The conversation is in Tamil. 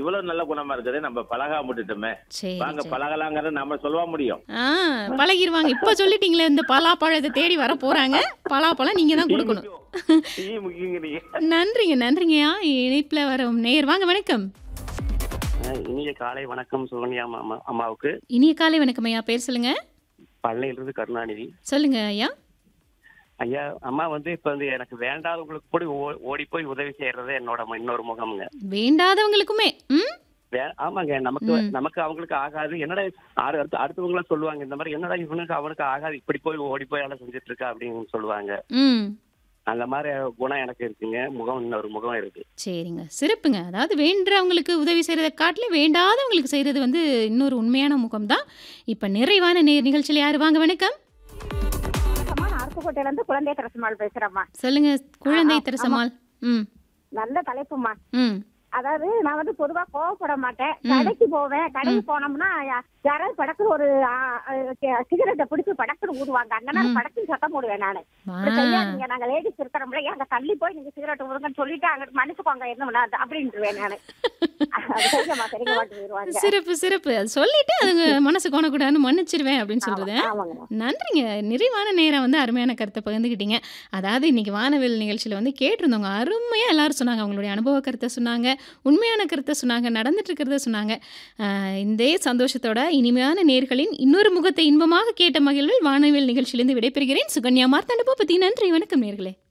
இவ்வளவு நல்ல குணமா இருக்குது நம்ம பழகாம விட்டுட்டோமே சரி வாங்க சரி பழகலாங்கிறத நம்ம சொல்ல முடியும் ஆ பழகிருவாங்க இப்ப சொல்லிட்டீங்களே இந்த பலாப்பழத்தை தேடி வர போறாங்க பலாப்பழம் நீங்க தான் டீ கொடுக்கணும் முக்கியம். டீ முக்கியங்கிறீங்க நன்றிங்க நன்றிங்கய்யா இணைப்புல வர நேர் வாங்க வணக்கம் அஹ் இனிய காலை வணக்கம் சுகன்யா அம்மா அம்மாவுக்கு இனிய காலை வணக்கம் ஐயா பேர் சொல்லுங்க பழனியிலிருந்து கருணாநிதி சொல்லுங்க ஐயா ஐயா அம்மா வந்து இப்ப வந்து எனக்கு வேண்டாதவங்களுக்கு கூட ஓ- ஓடி போய் உதவி செய்யறது என்னோட ம- இன்னொரு முகம்ங்க வேண்டாதவங்களுக்குமே ம் வே- ஆமாங்க நமக்கு ம். நமக்கு அவங்களுக்கு ஆகாது என்னடா ஆறு அடுத்து அடுத்தவங்களாம் சொல்லுவாங்க இந்த மாதிரி என்னடா இவனுக்கு அவனுக்கு ஆகாது இப்படி போய் ஓடி போய் எல்லாம் செஞ்சுட்டு இருக்கா அப்படின்னு சொல்லுவாங்க ம் அந்த மாதிரி குணம் எனக்கு இருக்குங்க முகம் இன்னொரு முகம் இருக்கு சரிங்க சிறப்புங்க அதாவது வேண்டவங்களுக்கு உதவி செய்கிறத காட்டிலும் வேண்டாதவங்களுக்கு செய்கிறது வந்து இன்னொரு உண்மையான முகம் தான் இப்போ நிறைவான நேர் நிகழ்ச்சியில் யார் வாங்க வணக்கம் அம்மா நான் அருப்புக்கோட்டையில இருந்து குழந்தை தரசமாள் பேசுறேம்மா சொல்லுங்க குழந்தை ஆ, தெரசமால் ம் நல்ல தலைப்புமா ம் அதாவது நான் வந்து பொதுவா கோவப்பட மாட்டேன் கடைக்கு போவேன் கடைக்கு போனோம்னா யா- யாராவது படக்குன்னு ஒரு சிகரெட்டை பிடிச்சி படக்குன்னு ஊதுவாங்க அந்த நேரம் படக்குன்னு சத்தம் போடுவேன் நானு இப்படி ஆ. செய்யாதீங்க நாங்க லேடிஸ் இருக்கிறோம்ல அங்க தள்ளி போய் நீங்க சிகரெட் விடுங்கன்னு சொல்லிட்டு அங்க மன்னிச்சுக்கோங்க என்ன பண்ணாது அப்படின்ட்டுருவேன் நானு அது சரிங்கம்மா சரிங்க மாட்டு போயிருவாங்க சிறப்பு சிறப்பு அது சொல்லிட்டு அதுங்க மனசு கோணக்கூடாதுன்னு மன்னிச்சிருவேன் அப்படின்னு சொல்றது ஆமாங்கம்மா நன்றிங்க நிறைவான நேரம் வந்து அருமையான கருத்தை பகிர்ந்துக்கிட்டீங்க அதாவது இன்னைக்கு வானவில் நிகழ்ச்சியில் வந்து கேட்டிருந்தவங்க அருமையாக எல்லாரும் சொன்னாங்க அவங்களுடைய அனுபவ கருத்தை சொன்னாங்க உண்மையான கருத்தை சொன்னாங்க நடந்துட்டு இருக்கிறத சொன்னாங்க ஆஹ் இதே சந்தோஷத்தோட இனிமையான நேர்களின் இன்னொரு முகத்தை இன்பமாக கேட்ட மகிழ்வில் வானவில் நிகழ்ச்சியிலிருந்து விடைபெறுகிறேன் சுகன்யா மார்த்தாண்ட பற்றி நன்றி வணக்கம் நேர்களே